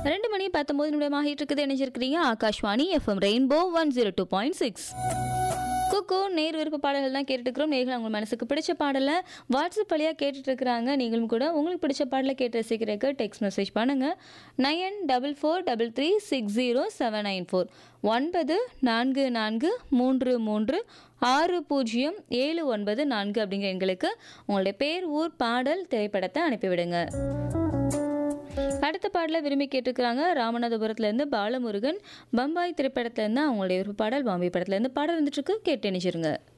ரெண்டு மணி பத்தொன்பது நிமிடம் ஆகிட்டு இருக்குது இணைஞ்சிருக்கிறீங்க Akashvani FM Rainbow one zero two point six குக்கு நேர் விருப்ப பாடல்கள் தான் கேட்டுட்டு இருக்கிறோம் நேர்கள் அவங்க மனசுக்கு பிடிச்ச பாடலை வாட்ஸ்அப் வழியாக கேட்டுட்டு இருக்கிறாங்க நீங்களும் கூட உங்களுக்கு பிடிச்ச பாடலை கேட்டு ரசிக்கிறதுக்கு டெக்ஸ்ட் மெசேஜ் பண்ணுங்க nine double four double three six zero seven nine four ஒன்பது நான்கு நான்கு மூன்று மூன்று ஆறு பூஜ்ஜியம் ஏழு ஒன்பது நான்கு அப்படிங்கிற எண்களுக்கு உங்களுடைய பேர் ஊர் பாடல் திரைப்படத்தை அனுப்பிவிடுங்க அடுத்த பாடலை விரும்பி கேட்டிருக்கிறாங்க ராமநாதபுரத்துலேருந்து பாலமுருகன் பம்பாய் திரைப்படத்துலேருந்து அவங்களுடைய ஒரு பாடல் பாம்பே படத்துலேருந்து பாடல் வந்துட்டு இருக்கு கேட்டு நினைச்சிருங்க